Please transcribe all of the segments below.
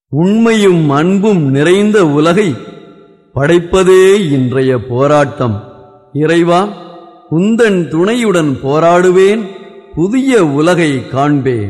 உண்மையும் அன்பும் நிறைந்த உலகை படைப்பதே இன்றைய போராட்டம் இறைவா குந்தன் துணையுடன் போராடுவேன் புதிய உலகை காண்பேன்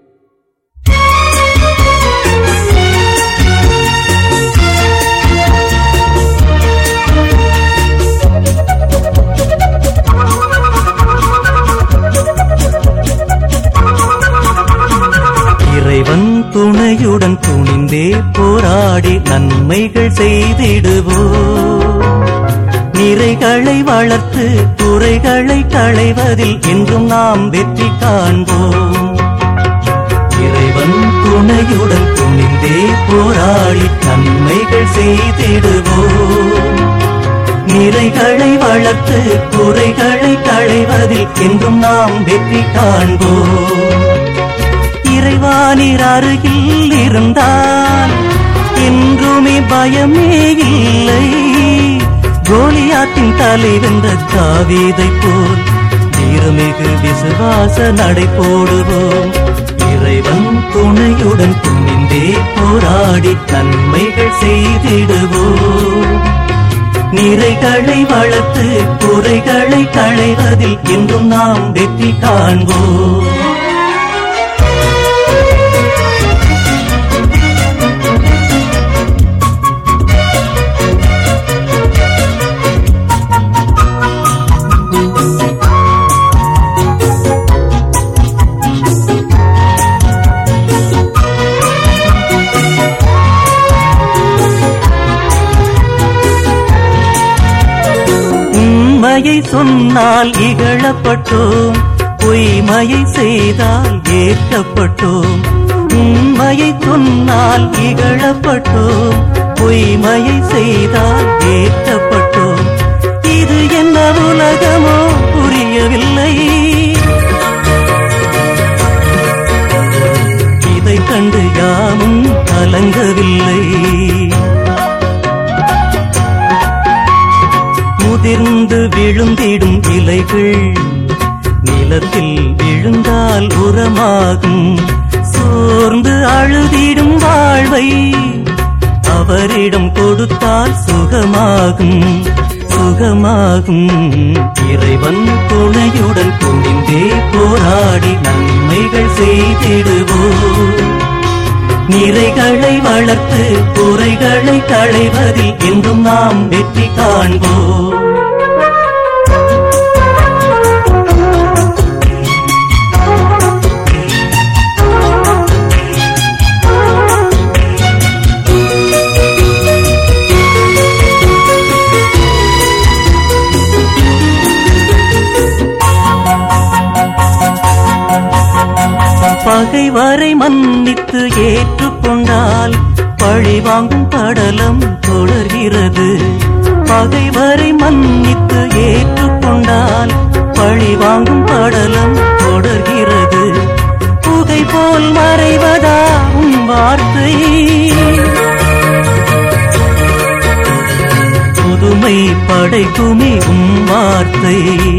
இறைவன் துணையுடன் துணிந்தே போராடி நன்மைகள் செய்திடுவோம் நிறைகளை வளர்த்து குறைகளை களைவதில் என்றும் நாம் வெற்றி காண்போம் இறைவன் துணையுடன் துணிந்தே போராடி நன்மைகள் செய்திடுவோம் நிறைகளை வளர்த்து குறைகளை களைவதில் என்றும் நாம் வெற்றி காண்போம் இறைவானிர் அருகில் இருந்தால் என்றுமே பயமே இல்லை கோலியாத்தின் தலை வென்ற தாவீதை போல் வீரமிகு விசுவாச நடை போடுவோம் இறைவன் துணையுடன் துணிந்தே போராடி நன்மைகள் செய்திடுவோம் நிறைகளை வளர்த்து குறைகளை களைவதில் என்றும் நாம் வெற்றி காண்போம் உண்மையை சொன்னால் இகழப்பட்டோம் பொய்மையை செய்தால் ஏற்கப்பட்டோம் உண்மையை சொன்னால் இகழப்பட்டோம் பொய்மையை செய்தால் ஏற்கப்பட்டோம் இது என்ன உலகமோ புரியவில்லை இதை கண்டு யாமும் கலங்கவில்லை முதிர்ந்து விழுந்திடும் இலைகள் நிலத்தில் விழுந்தால் உரமாகும் சோர்ந்து அழுதிடும் வாழ்வை அவரிடம் கொடுத்தால் சுகமாகும் சுகமாகும் இறைவன் துணையுடன் துணிந்தே போராடி நன்மைகள் செய்திடுவோம் நிறைகளை வளர்த்து குறைகளை களைவதில் என்றும் நாம் வெற்றி காண்போம் பகைவரை மன்னித்து ஏற்றுக்கொண்டால் பழி வாங்கும் படலம் தொடர்கிறது பகைவரை மன்னித்து ஏற்றுக்கொண்டால் பழி வாங்கும் படலம் தொடர்கிறது புகை போல் மறைவதா உன் வார்த்தை புதுமை படைக்குமே உன் வார்த்தை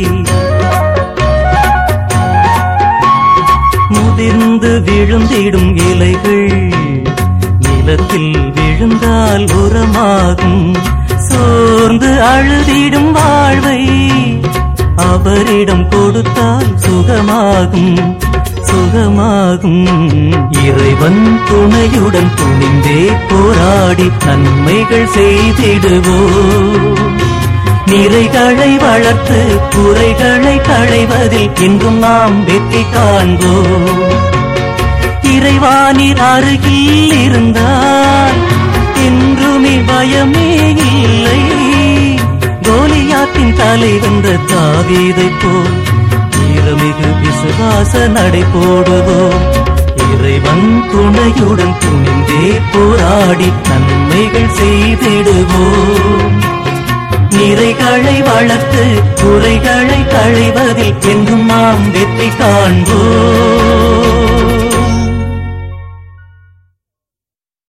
முதிர்ந்து விழுந்திடும் இலைகள் நிலத்தில் விழுந்தால் உரமாகும் சோர்ந்து அழுதிடும் வாழ்வை அவரிடம் கொடுத்தால் சுகமாகும் சுகமாகும் இறைவன் துணையுடன் துணிந்தே போராடி நன்மைகள் செய்திடுவோம் நிறைகளை வளர்த்து குறைகளை களைவதில் என்றும் நாம் வெற்றி காண்போம் இறைவானிர் அருகில் இருந்தால் என்றுமே பயமே இல்லை கோலியாத்தின் தலை வென்ற தாவீதை போல் வீரமிகு விசுவாச நடை போடுவோம் இறைவன் துணையுடன் துணிந்தே போராடி நன்மைகள் செய்திடுவோம் நிறைகளை வளர்த்து குறைகளை களைவதில் என்றும் நாம் வெற்றி காண்போம்